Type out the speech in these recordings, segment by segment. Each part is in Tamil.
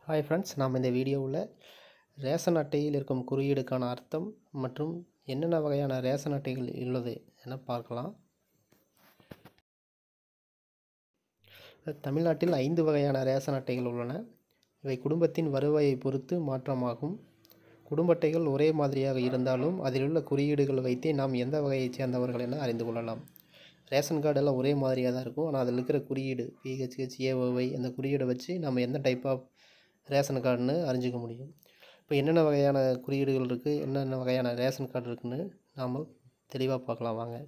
ஹாய் ஃப்ரெண்ட்ஸ் நாம் இந்த வீடியோவில் ரேஷன் அட்டையில் இருக்கும் குறியீடுக்கான அர்த்தம் மற்றும் என்னென்ன வகையான ரேஷன் அட்டைகள் உள்ளது என பார்க்கலாம் தமிழ்நாட்டில் ஐந்து வகையான ரேஷன் அட்டைகள் உள்ளன இவை குடும்பத்தின் வருவாயை பொறுத்து மாற்றமாகும் குடும்ப அட்டைகள் ஒரே மாதிரியாக இருந்தாலும் அதிலுள்ள குறியீடுகள் வைத்தே நாம் எந்த வகையைச் சேர்ந்தவர்கள் என அறிந்து கொள்ளலாம் ரேஷன் கார்டு எல்லாம் ஒரே மாதிரியாக தான் இருக்கும் ஆனால் அதில் இருக்கிற குறியீடு பிஹெச்ஹெச் ஏஓஒய் அந்த குறியீடை வச்சு நம்ம எந்த டைப் ஆஃப் ரேஷன் கார்டுன்னு அறிஞ்சிக்க முடியும் இப்போ என்னென்ன வகையான குறியீடுகள் இருக்குது என்னென்ன வகையான ரேஷன் கார்டு இருக்குன்னு நாம் தெளிவாக பார்க்கலாம் வாங்க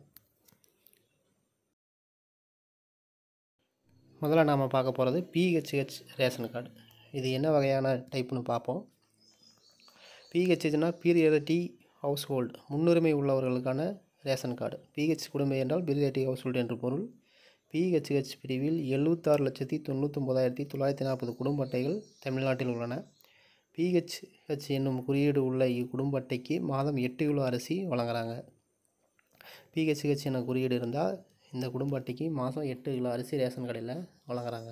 முதல்ல நாம் பார்க்க போகிறது பிஹெச்ஹெச் ரேஷன் கார்டு இது என்ன வகையான டைப்புன்னு பார்ப்போம் பிஹெச்ஹெச்னா பீரியாரிட்டி ஹவுஸ் ஹோல்டு முன்னுரிமை உள்ளவர்களுக்கான ரேஷன் கார்டு பிஹெச் குடும்பம் என்றால் பீரியாரிட்டி ஹவுஸ் ஹோல்டு என்று பொருள் பிஹெச்ஹெச் பிரிவில் எழுபத்தாறு லட்சத்தி தொண்ணூற்றொம்பதாயிரத்தி தொள்ளாயிரத்தி நாற்பது குடும்ப அட்டைகள் தமிழ்நாட்டில் உள்ளன பிஹெச்ஹெச் என்னும் குறியீடு உள்ள இக்குடும்ப அட்டைக்கு மாதம் எட்டு கிலோ அரிசி வழங்குறாங்க பிஹெச்ஹெச் என குறியீடு இருந்தால் இந்த குடும்ப அட்டைக்கு மாதம் எட்டு கிலோ அரிசி ரேஷன் கடையில் வழங்குறாங்க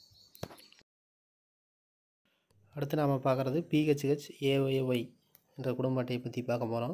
அடுத்து நாம் பார்க்குறது பிஹெச்ஹெச் ஏஒய் என்ற குடும்ப அட்டையை பற்றி பார்க்க போகிறோம்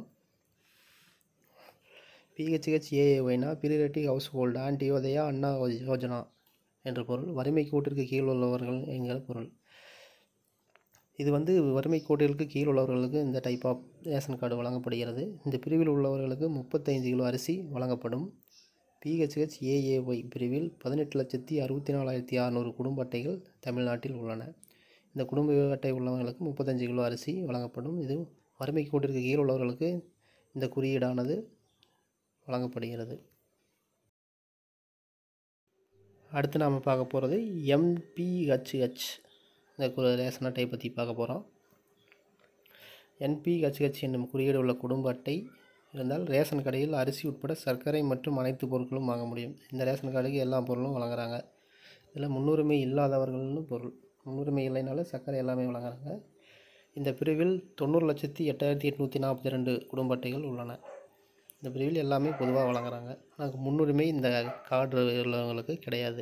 பிஹெச்ஹெச் ஏஏஒய்னா priority household Antyodaya Anna Yojana என்ற பொருள் வறுமை கோட்டிற்கு கீழ் உள்ளவர்கள் என்கிற பொருள் இது வந்து வறுமை கோட்டிற்கு கீழ் உள்ளவர்களுக்கு இந்த டைப் ஆஃப் ரேஷன் கார்டு வழங்கப்படுகிறது இந்த பிரிவில் உள்ளவர்களுக்கு முப்பத்தைந்து கிலோ அரிசி வழங்கப்படும் பிஹெச்ஹெச் ஏஏஒய் பிரிவில் பதினெட்டு லட்சத்தி அறுபத்தி நாலாயிரத்தி அறநூறு குடும்ப அட்டைகள் தமிழ்நாட்டில் உள்ளன இந்த குடும்ப அட்டை உள்ளவர்களுக்கு முப்பத்தஞ்சு கிலோ அரிசி வழங்கப்படும் இது வறுமை கோட்டிற்கு கீழ் உள்ளவர்களுக்கு இந்த குறியீடானது வழங்கப்படுகிறது அடுத்து நாம் பார்க்க போகிறது எம்பிஹெச்ஹெச் இந்த கு ரேஷன் அட்டையை பற்றி பார்க்க போகிறோம் என்பிஹெச்ஹெச் என்னும் குறியீடு உள்ள குடும்ப அட்டை இருந்தால் ரேஷன் கடையில் அரிசி உட்பட சர்க்கரை மற்றும் அனைத்து பொருட்களும் வாங்க முடியும் இந்த ரேஷன் கார்டுக்கு எல்லா பொருளும் வழங்குறாங்க இதில் முன்னுரிமை இல்லாதவர்கள்னு பொருள் முன்னுரிமை இல்லைனாலும் சர்க்கரை எல்லாமே வழங்குறாங்க இந்த பிரிவில் தொண்ணூறு லட்சத்தி எட்டாயிரத்தி எட்நூற்றி நாற்பத்தி ரெண்டு குடும்ப அட்டைகள் உள்ளன இந்த பிரிவில் எல்லாமே பொதுவாக வழங்குறாங்க ஆனால் முன்னுரிமை இந்த கார்டு உள்ளவங்களுக்கு கிடையாது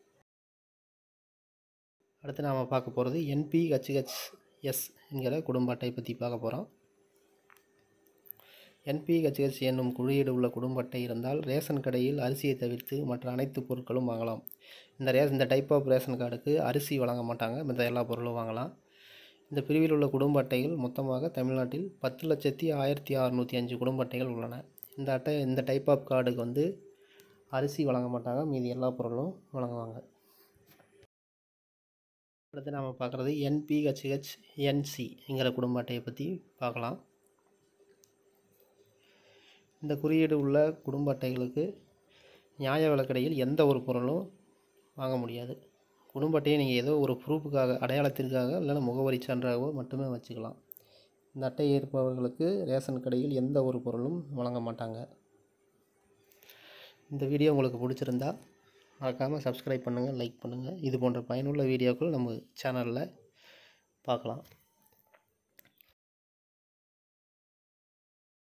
அடுத்து நாம் பார்க்க போகிறது என்பிஹெச்ஹெச்எஸ் என்கிற குடும்ப அட்டை பற்றி பார்க்க போகிறோம் என்பிஹெச்ஹெச் என்னும் குறியீடு உள்ள குடும்ப அட்டை இருந்தால் ரேஷன் கடையில் அரிசியை தவிர்த்து மற்ற அனைத்து பொருட்களும் வாங்கலாம் இந்த ரே இந்த டைப் ஆஃப் ரேஷன் கார்டுக்கு அரிசி வழங்க மாட்டாங்க மற்ற எல்லா பொருளும் வாங்கலாம் இந்த பிரிவில் உள்ள குடும்ப அட்டைகள் மொத்தமாக தமிழ்நாட்டில் பத்து லட்சத்தி ஆயிரத்தி அறநூற்றி அஞ்சு குடும்ப அட்டைகள் உள்ளன இந்த அட்டை இந்த டைப் ஆஃப் கார்டுக்கு வந்து அரிசி வழங்க மாட்டாங்க மீதி எல்லா பொருளும் வழங்குவாங்க அடுத்து நாம் பார்க்குறது என்பிஹெச்ஹெச் என்சி என்கிற குடும்ப அட்டையை பற்றி பார்க்கலாம் இந்த குறியீடு உள்ள குடும்ப அட்டைகளுக்கு நியாய விலைக்கடையில் எந்த ஒரு பொருளும் வாங்க முடியாது குடும்ப அட்டையை நீங்கள் ஏதோ ஒரு ப்ரூஃபுக்காக அடையாளத்திற்காக இல்லைன்னா முகவரி சான்றாகவோ மட்டுமே வச்சுக்கலாம் இந்த அட்டை இருப்பவர்களுக்கு ரேஷன் கடையில் எந்த ஒரு பொருளும் வழங்க மாட்டாங்க இந்த வீடியோ உங்களுக்கு பிடிச்சிருந்தா மறக்காமல் சப்ஸ்கிரைப் பண்ணுங்கள் லைக் பண்ணுங்கள் இது போன்ற பயனுள்ள வீடியோக்கள் நம்ம சேனலில் பார்க்கலாம்